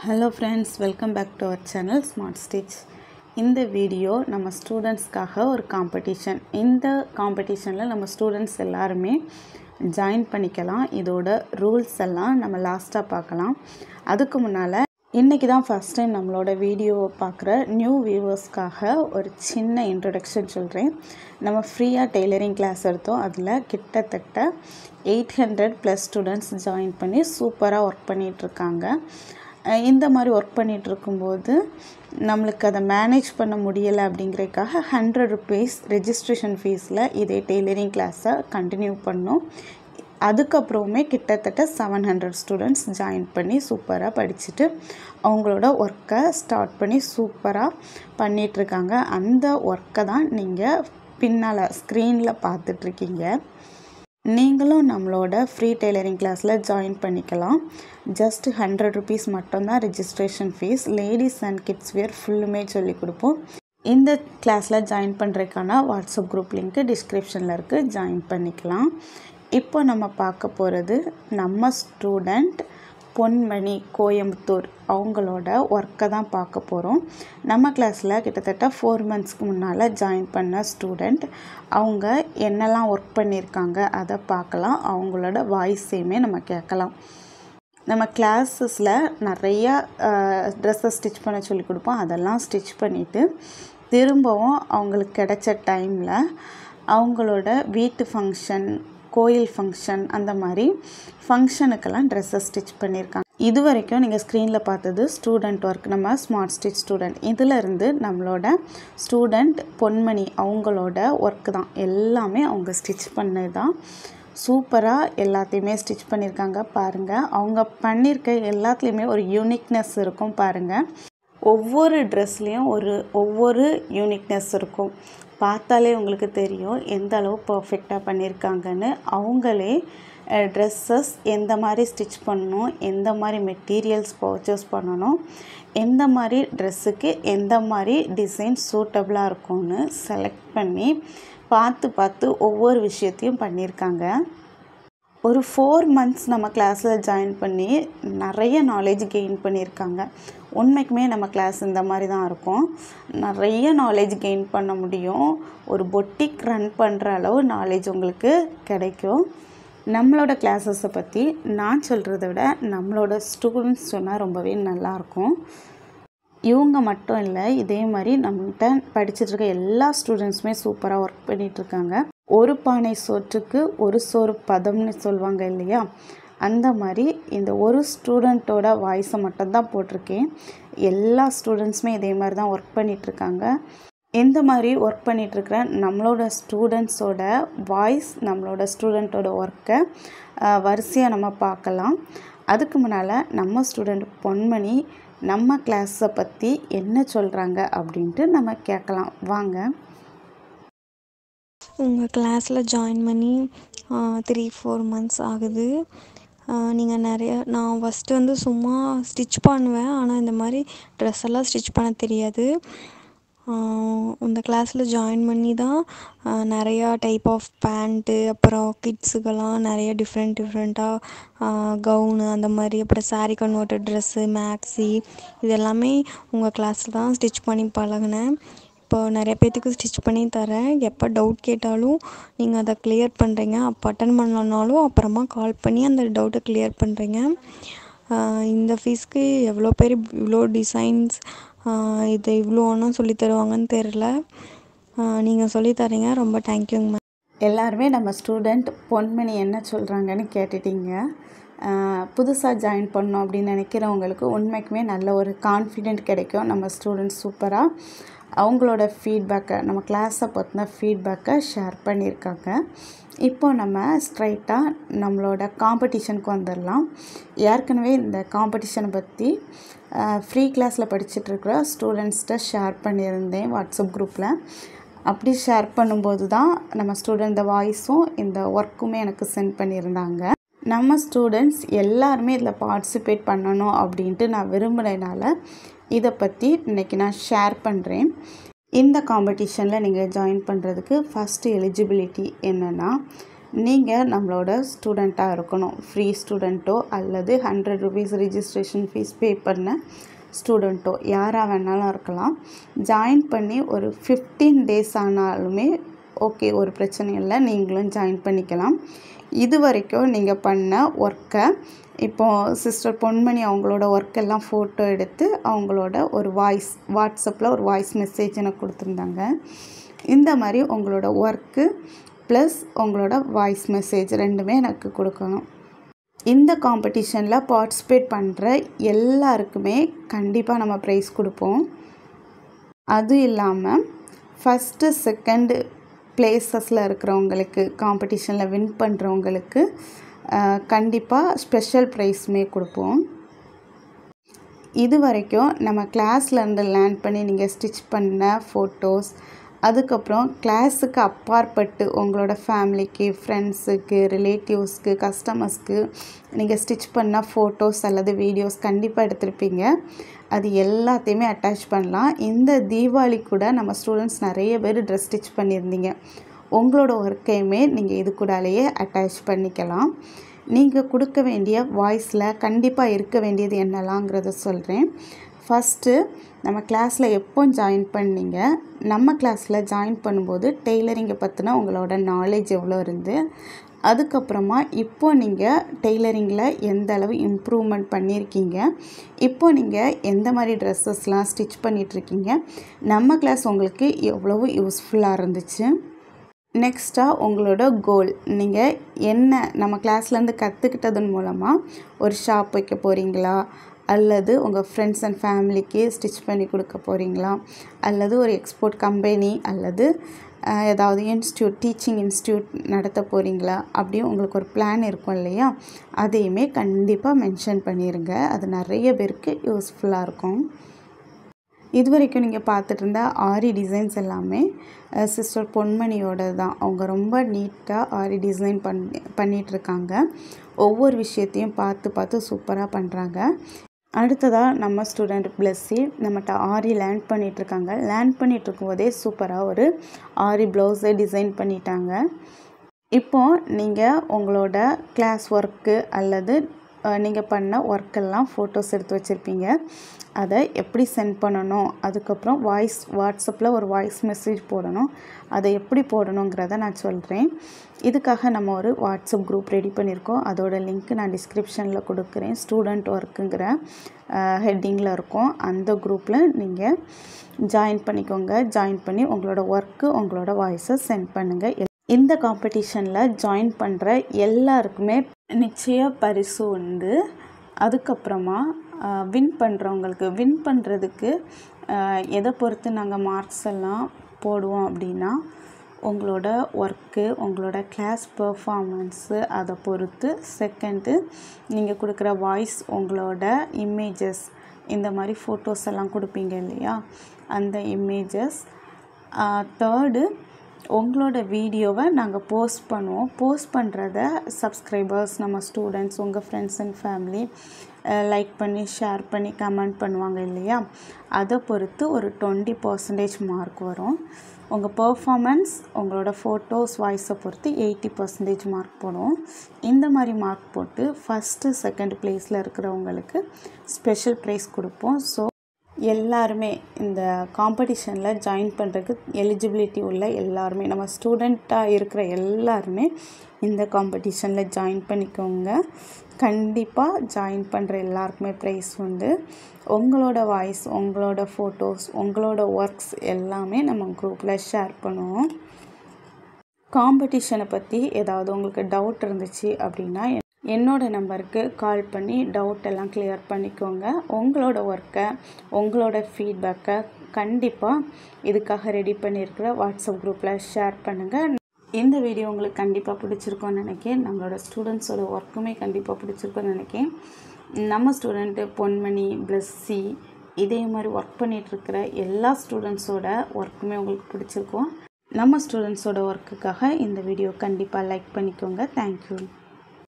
hello friends welcome back to our channel smart stitch இந்த video நம்ம ஸ்டூடெண்ட்ஸ்க்காக ஒரு காம்படிஷன் இந்த காம்படிஷனில் நம்ம ஸ்டூடெண்ட்ஸ் எல்லாருமே ஜாயின் பண்ணிக்கலாம் இதோட ரூல்ஸ் எல்லாம் நம்ம லாஸ்ட்டாக பார்க்கலாம் அதுக்கு முன்னால் இன்றைக்கி தான் ஃபஸ்ட் டைம் நம்மளோட வீடியோவை பார்க்குற நியூ வியூவர்ஸ்க்காக ஒரு சின்ன இன்ட்ரொடக்ஷன் சொல்கிறேன் நம்ம ஃப்ரீயாக டெய்லரிங் கிளாஸ் எடுத்தோம் அதில் கிட்டத்தட்ட eight hundred plus students join பண்ணி சூப்பராக ஒர்க் பண்ணிகிட்ருக்காங்க இந்த மாதிரி ஒர்க் பண்ணிகிட்டு இருக்கும்போது நம்மளுக்கு அதை மேனேஜ் பண்ண முடியலை அப்படிங்கிறதுக்காக ஹண்ட்ரட் ருபீஸ் ரெஜிஸ்ட்ரேஷன் ஃபீஸில் இதே டெய்லரிங் கிளாஸை கண்டினியூ பண்ணோம் அதுக்கப்புறமே கிட்டத்தட்ட செவன் ஹண்ட்ரட் ஸ்டூடெண்ட்ஸ் ஜாயின் பண்ணி சூப்பராக படிச்சுட்டு அவங்களோட ஒர்க்கை ஸ்டார்ட் பண்ணி சூப்பராக பண்ணிகிட்ருக்காங்க அந்த ஒர்க்கை தான் நீங்கள் பின்னால் ஸ்க்ரீனில் பார்த்துட்ருக்கீங்க நீங்களும் நம்மளோட ஃப்ரீ டெய்லரிங் கிளாஸில் ஜாயின் பண்ணிக்கலாம் ஜஸ்ட் ஹண்ட்ரட் ருபீஸ் மட்டும்தான் registration fees ladies and kids wear ஃபுல்லுமே சொல்லி கொடுப்போம் இந்த கிளாஸில் ஜாயின் பண்ணுறதுக்கான வாட்ஸ்அப் குரூப் லிங்க்கு டிஸ்கிரிப்ஷனில் இருக்குது ஜாயின் பண்ணிக்கலாம் இப்போ நம்ம பார்க்க போகிறது நம்ம ஸ்டூடெண்ட் பொன்மணி கோயம்புத்தூர் அவங்களோட ஒர்க்கை தான் பார்க்க போகிறோம் நம்ம கிளாஸில் கிட்டத்தட்ட ஃபோர் மந்த்ஸ்க்கு முன்னால் ஜாயின் பண்ண ஸ்டூடெண்ட் அவங்க என்னெல்லாம் ஒர்க் பண்ணியிருக்காங்க அதை பார்க்கலாம் அவங்களோட வாய்ஸையுமே நம்ம கேட்கலாம் நம்ம கிளாஸஸில் நிறையா ட்ரெஸ்ஸை ஸ்டிச் பண்ண சொல்லி கொடுப்போம் அதெல்லாம் ஸ்டிச் பண்ணிவிட்டு திரும்பவும் அவங்களுக்கு கிடைச்ச டைமில் அவங்களோட வீட்டு ஃபங்க்ஷன் கோயில் ஃபங்க்ஷன் அந்த மாதிரி ஃபங்க்ஷனுக்கெல்லாம் ட்ரெஸ்ஸை ஸ்டிச் பண்ணியிருக்காங்க இது வரைக்கும் நீங்கள் ஸ்க்ரீனில் பார்த்தது ஸ்டூடெண்ட் ஒர்க் நம்ம ஸ்மார்ட் ஸ்டிச் ஸ்டூடெண்ட் இதிலிருந்து நம்மளோட ஸ்டூடெண்ட் பொன்மணி அவங்களோட ஒர்க் தான் எல்லாமே அவங்க ஸ்டிச் பண்ணது தான் சூப்பராக எல்லாத்தையுமே ஸ்டிச் பண்ணியிருக்காங்க பாருங்கள் அவங்க பண்ணியிருக்க எல்லாத்துலேயுமே ஒரு யூனிக்னஸ் இருக்கும் பாருங்கள் ஒவ்வொரு ட்ரெஸ்லேயும் ஒரு ஒவ்வொரு யூனிக்னஸ் இருக்கும் பார்த்தாலே உங்களுக்கு தெரியும் எந்த அளவு பர்ஃபெக்டாக பண்ணியிருக்காங்கன்னு அவங்களே ட்ரெஸ்ஸஸ் எந்த மாதிரி ஸ்டிச் பண்ணணும் எந்த மாதிரி மெட்டீரியல்ஸ் பர்ச்சேஸ் பண்ணணும் எந்த மாதிரி ட்ரெஸ்ஸுக்கு எந்த மாதிரி டிசைன் சூட்டபுளாக இருக்கும்னு செலக்ட் பண்ணி பார்த்து பார்த்து ஒவ்வொரு விஷயத்தையும் பண்ணியிருக்காங்க ஒரு ஃபோர் மந்த்ஸ் நம்ம கிளாஸில் ஜாயின் பண்ணி நிறைய நாலேஜ் கெயின் பண்ணியிருக்காங்க உண்மைக்குமே நம்ம கிளாஸ் இந்த மாதிரி தான் இருக்கும் நிறைய நாலேஜ் கெயின் பண்ண முடியும் ஒரு பொட்டிக் ரன் பண்ணுற அளவு நாலேஜ் உங்களுக்கு கிடைக்கும் நம்மளோட கிளாஸஸை பற்றி நான் சொல்கிறத விட நம்மளோட ஸ்டூடெண்ட்ஸ் சொன்னால் ரொம்பவே நல்லாயிருக்கும் இவங்க மட்டும் இல்லை இதே மாதிரி நம்மகிட்ட படிச்சுட்ருக்க எல்லா ஸ்டூடெண்ட்ஸுமே சூப்பராக ஒர்க் பண்ணிகிட்ருக்காங்க ஒரு பானை சோற்றுக்கு ஒரு சோறு பதம்னு சொல்லுவாங்க இல்லையா அந்த மாதிரி இந்த ஒரு ஸ்டூடெண்ட்டோட வாய்ஸை மட்டும்தான் போட்டிருக்கேன் எல்லா ஸ்டூடெண்ட்ஸுமே இதே மாதிரி தான் ஒர்க் பண்ணிகிட்ருக்காங்க எந்த மாதிரி ஒர்க் பண்ணிகிட்ருக்கிற நம்மளோட ஸ்டூடெண்ட்ஸோட வாய்ஸ் நம்மளோட ஸ்டூடெண்ட்டோட ஒர்க்கை வரிசையாக நம்ம பார்க்கலாம் அதுக்கு முன்னால் நம்ம ஸ்டூடெண்ட் பொன்மணி நம்ம கிளாஸை பற்றி என்ன சொல்கிறாங்க அப்படின்ட்டு நம்ம கேட்கலாம் வாங்க உங்கள் கிளாஸில் ஜாயின் பண்ணி த்ரீ ஃபோர் மந்த்ஸ் ஆகுது நீங்கள் நிறைய நான் ஃபஸ்ட்டு வந்து சும்மா ஸ்டிச் பண்ணுவேன் ஆனால் இந்த மாதிரி ட்ரெஸ் எல்லாம் ஸ்டிச் பண்ண தெரியாது இந்த கிளாஸில் ஜாயின் பண்ணி தான் நிறையா டைப் ஆஃப் பேண்ட்டு அப்புறம் கிட்ஸுக்கெல்லாம் நிறைய டிஃப்ரெண்ட் டிஃப்ரெண்ட்டாக கவுனு அந்த மாதிரி அப்புறம் சாரீ கன்வெர்ட்டட் ட்ரெஸ்ஸு மேக்ஸி இது எல்லாமே உங்கள் கிளாஸில் தான் ஸ்டிச் பண்ணி பழகினேன் இப்போ நிறைய பேர்த்துக்கு ஸ்டிச் பண்ணி தரேன் எப்போ டவுட் கேட்டாலும் நீங்கள் அதை கிளியர் பண்ணுறீங்க அப்போ அட்டன் பண்ணலனாலும் அப்புறமா கால் பண்ணி அந்த டவுட்டை கிளியர் பண்ணுறீங்க இந்த ஃபீஸ்க்கு எவ்வளோ பேர் இவ்வளோ டிசைன்ஸ் இது இவ்வளோ ஒன்றும் சொல்லி தருவாங்கன்னு தெரில நீங்கள் சொல்லி தரீங்க ரொம்ப தேங்க்யூங்க மேம் எல்லாருமே நம்ம ஸ்டூடெண்ட் பொன்மணி என்ன சொல்கிறாங்கன்னு கேட்டுட்டீங்க புதுசாக ஜாயின் பண்ணோம் அப்படின்னு நினைக்கிறவங்களுக்கு உண்மைக்குமே நல்ல ஒரு கான்ஃபிடென்ட் கிடைக்கும் நம்ம ஸ்டூடெண்ட்ஸ் சூப்பராக அவங்களோட ஃபீட்பேக்கை நம்ம கிளாஸை பற்றின ஃபீட்பேக்கை ஷேர் பண்ணியிருக்காங்க இப்போ நம்ம ஸ்ட்ரைட்டாக நம்மளோட காம்படிஷனுக்கு வந்துடலாம் ஏற்கனவே இந்த காம்படிஷனை பற்றி ஃப்ரீ கிளாஸில் படிச்சுட்ருக்கிற ஸ்டூடெண்ட்ஸ்கிட்ட ஷேர் பண்ணியிருந்தேன் வாட்ஸ்அப் குரூப்பில் அப்படி ஷேர் பண்ணும்போது தான் நம்ம ஸ்டூடெண்ட் வாய்ஸும் இந்த ஒர்க்குமே எனக்கு சென்ட் பண்ணியிருந்தாங்க நம்ம ஸ்டூடெண்ட்ஸ் எல்லாருமே இதில் பார்ட்டிசிபேட் பண்ணணும் அப்படின்ட்டு நான் விரும்புகிறதுனால இதை பற்றி இன்றைக்கி நான் ஷேர் பண்ணுறேன் இந்த காம்படிஷனில் நீங்கள் ஜாயின் பண்ணுறதுக்கு ஃபஸ்ட்டு எலிஜிபிலிட்டி என்னென்னா நீங்கள் நம்மளோட ஸ்டூடெண்ட்டாக இருக்கணும் ஃப்ரீ ஸ்டூடெண்ட்டோ அல்லது hundred rupees registration fees pay பண்ண ஸ்டூடெண்ட்டோ யாராக வேணாலும் இருக்கலாம் ஜாயின் பண்ணி ஒரு ஃபிஃப்டீன் டேஸ் ஆனாலுமே ஓகே ஒரு பிரச்சனை இல்லை நீங்களும் ஜாயின் பண்ணிக்கலாம் இது வரைக்கும் நீங்கள் பண்ண ஒர்க்கை இப்போது சிஸ்டர் பொன்மணி அவங்களோட ஒர்க்கெல்லாம் ஃபோட்டோ எடுத்து அவங்களோட ஒரு வாய்ஸ் வாட்ஸ்அப்பில் ஒரு வாய்ஸ் மெசேஜ் எனக்கு கொடுத்துருந்தாங்க இந்த மாதிரி உங்களோட ஒர்க்கு ப்ளஸ் உங்களோட வாய்ஸ் மெசேஜ் ரெண்டுமே எனக்கு கொடுக்கணும் இந்த காம்படிஷனில் பார்ட்டிசிபேட் பண்ணுற எல்லாருக்குமே கண்டிப்பாக நம்ம ப்ரைஸ் கொடுப்போம் அது இல்லாமல் ஃபஸ்ட்டு செகண்டு பிளேசஸில் இருக்கிறவங்களுக்கு காம்படிஷனில் வின் பண்ணுறவங்களுக்கு கண்டிப்பாக ஸ்பெஷல் ப்ரைஸுமே கொடுப்போம் இது வரைக்கும் நம்ம கிளாஸ்லேருந்து லேர்ன் பண்ணி நீங்கள் ஸ்டிச் பண்ண ஃபோட்டோஸ் அதுக்கப்புறம் கிளாஸுக்கு அப்பாற்பட்டு உங்களோட ஃபேமிலிக்கு ஃப்ரெண்ட்ஸுக்கு ரிலேட்டிவ்ஸ்க்கு கஸ்டமர்ஸ்க்கு நீங்கள் ஸ்டிச் பண்ண ஃபோட்டோஸ் அல்லது வீடியோஸ் கண்டிப்பாக எடுத்திருப்பீங்க அது எல்லாத்தையுமே அட்டாச் பண்ணலாம் இந்த தீபாவளி கூட நம்ம ஸ்டூடெண்ட்ஸ் நிறைய பேர் ட்ரெஸ் ஸ்டிச் பண்ணியிருந்தீங்க உங்களோட ஒர்க்கையுமே நீங்கள் இது கூடாலேயே அட்டாச் பண்ணிக்கலாம் நீங்கள் கொடுக்க வேண்டிய வாய்ஸில் கண்டிப்பாக இருக்க வேண்டியது என்னலாங்கிறத சொல்கிறேன் ஃபஸ்ட்டு நம்ம கிளாஸில் எப்போ ஜாயின் பண்ணீங்க நம்ம கிளாஸில் ஜாயின் பண்ணும்போது டெய்லரிங்கை பற்றின உங்களோட நாலேஜ் எவ்வளோ இருந்து அதுக்கப்புறமா இப்போ நீங்கள் டெய்லரிங்கில் எந்த அளவு இம்ப்ரூவ்மெண்ட் பண்ணியிருக்கீங்க இப்போ நீங்கள் எந்த மாதிரி ட்ரெஸ்ஸஸ்லாம் ஸ்டிச் பண்ணிகிட்ருக்கீங்க நம்ம கிளாஸ் உங்களுக்கு எவ்வளவு யூஸ்ஃபுல்லாக இருந்துச்சு நெக்ஸ்ட்டாக உங்களோட கோல் நீங்கள் என்ன நம்ம கிளாஸ்லேருந்து கற்றுக்கிட்டதன் மூலமாக ஒரு ஷாப் வைக்க போகிறீங்களா அல்லது உங்கள் ஃப்ரெண்ட்ஸ் அண்ட் ஃபேமிலிக்கு ஸ்டிச் பண்ணி கொடுக்க போகிறீங்களா அல்லது ஒரு எக்ஸ்போர்ட் கம்பெனி அல்லது ஏதாவது இன்ஸ்டியூட் டீச்சிங் இன்ஸ்டியூட் நடத்த போகிறீங்களா அப்படியும் உங்களுக்கு ஒரு பிளான் இருக்கும் இல்லையா அதையுமே கண்டிப்பாக மென்ஷன் பண்ணிடுங்க அது நிறைய பேருக்கு யூஸ்ஃபுல்லாக இருக்கும் இது வரைக்கும் நீங்கள் பார்த்துட்டு இருந்த ஆரி டிசைன்ஸ் எல்லாமே சிஸ்டர் பொன்மணியோட தான் அவங்க ரொம்ப நீட்டாக ஆரி டிசைன் பண்ணி பண்ணிகிட்ருக்காங்க ஒவ்வொரு விஷயத்தையும் பார்த்து பார்த்து சூப்பராக பண்ணுறாங்க அடுத்ததாக நம்ம ஸ்டூடெண்ட் பிளஸ்ஸி நம்மகிட்ட ஆரி லேர்ன் பண்ணிகிட்ருக்காங்க லேர்ன் பண்ணிகிட்டு இருக்கும்போதே சூப்பராக ஒரு ஆரி ப்ளவுஸை டிசைன் பண்ணிட்டாங்க இப்போது நீங்கள் உங்களோட கிளாஸ் ஒர்க்கு அல்லது நீங்கள் பண்ண ஒர்க்கெல்லாம் ஃபோட்டோஸ் எடுத்து வச்சுருப்பீங்க அதை எப்படி சென்ட் பண்ணணும் அதுக்கப்புறம் வாய்ஸ் வாட்ஸ்அப்பில் ஒரு வாய்ஸ் மெசேஜ் போடணும் அதை எப்படி போடணுங்கிறத நான் சொல்கிறேன் இதுக்காக நம்ம ஒரு வாட்ஸ்அப் குரூப் ரெடி பண்ணியிருக்கோம் அதோட லிங்க் நான் டிஸ்கிரிப்ஷனில் கொடுக்குறேன் ஸ்டூடெண்ட் ஒர்க்குங்கிற ஹெட்டிங்கில் இருக்கும் அந்த குரூப்பில் நீங்கள் ஜாயின் பண்ணிக்கோங்க ஜாயின் பண்ணி உங்களோட ஒர்க்கு உங்களோட வாய்ஸை சென்ட் பண்ணுங்கள் இந்த காம்படிஷனில் ஜாயின் பண்ணுற எல்லாருக்குமே நிச்சய பரிசு உண்டு அதுக்கப்புறமா வின் பண்ணுறவங்களுக்கு வின் பண்ணுறதுக்கு எதை பொறுத்து நாங்கள் மார்க்ஸ் எல்லாம் போடுவோம் அப்படின்னா உங்களோட ஒர்க்கு உங்களோட கிளாஸ் பர்ஃபாமன்ஸு அதை பொறுத்து செகண்டு நீங்கள் கொடுக்குற வாய்ஸ் உங்களோட இமேஜஸ் இந்த மாதிரி ஃபோட்டோஸ் எல்லாம் கொடுப்பீங்க இல்லையா அந்த இமேஜஸ் தேர்டு உங்களோட வீடியோவை நாங்கள் போஸ்ட் பண்ணுவோம் போஸ்ட் பண்ணுறத சப்ஸ்கிரைபர்ஸ் நம்ம ஸ்டூடெண்ட்ஸ் உங்கள் ஃப்ரெண்ட்ஸ் அண்ட் ஃபேமிலி லைக் பண்ணி ஷேர் பண்ணி கமெண்ட் பண்ணுவாங்க இல்லையா அதை பொறுத்து ஒரு டுவெண்ட்டி பர்சன்டேஜ் மார்க் வரும் உங்கள் பர்ஃபாமன்ஸ் உங்களோட ஃபோட்டோஸ் வாய்ஸை பொறுத்து எயிட்டி பர்சன்டேஜ் மார்க் போடுவோம் இந்த மாதிரி மார்க் போட்டு ஃபஸ்ட்டு செகண்ட் ப்ளேஸில் இருக்கிறவங்களுக்கு ஸ்பெஷல் ப்ரைஸ் கொடுப்போம் ஸோ எல்லாருமே இந்த காம்படிஷனில் ஜாயின் பண்ணுறதுக்கு எலிஜிபிலிட்டி உள்ள எல்லாருமே நம்ம ஸ்டூடெண்ட்டாக இருக்கிற எல்லாருமே இந்த காம்படிஷனில் ஜாயின் பண்ணிக்கோங்க கண்டிப்பாக ஜாயின் பண்ணுற எல்லாருக்குமே ப்ரைஸ் உண்டு உங்களோட வாய்ஸ் உங்களோட ஃபோட்டோஸ் உங்களோட ஒர்க்ஸ் எல்லாமே நம்ம குரூப்பில் ஷேர் பண்ணுவோம் காம்படிஷனை பற்றி ஏதாவது உங்களுக்கு டவுட் இருந்துச்சு அப்படின்னா என்னோட நம்பருக்கு கால் பண்ணி டவுட் எல்லாம் கிளியர் பண்ணிக்கோங்க உங்களோட ஒர்க்கை உங்களோட ஃபீட்பேக்கை கண்டிப்பாக இதுக்காக ரெடி பண்ணியிருக்கிற வாட்ஸ்அப் குரூப்பில் ஷேர் பண்ணுங்கள் இந்த வீடியோ உங்களுக்கு கண்டிப்பாக பிடிச்சிருக்கோன்னு நினைக்கிறேன் நம்மளோட ஸ்டூடெண்ட்ஸோட ஒர்க்குமே கண்டிப்பாக பிடிச்சிருக்கோன்னு நினைக்கிறேன் நம்ம ஸ்டூடெண்ட்டு பொன்மணி பிளஸ்ஸி இதே மாதிரி ஒர்க் பண்ணிகிட்ருக்கிற எல்லா ஸ்டூடெண்ட்ஸோட ஒர்க்குமே உங்களுக்கு பிடிச்சிருக்கோம் நம்ம ஸ்டூடெண்ட்ஸோட ஒர்க்குக்காக இந்த வீடியோ கண்டிப்பாக லைக் பண்ணிக்கோங்க தேங்க்யூ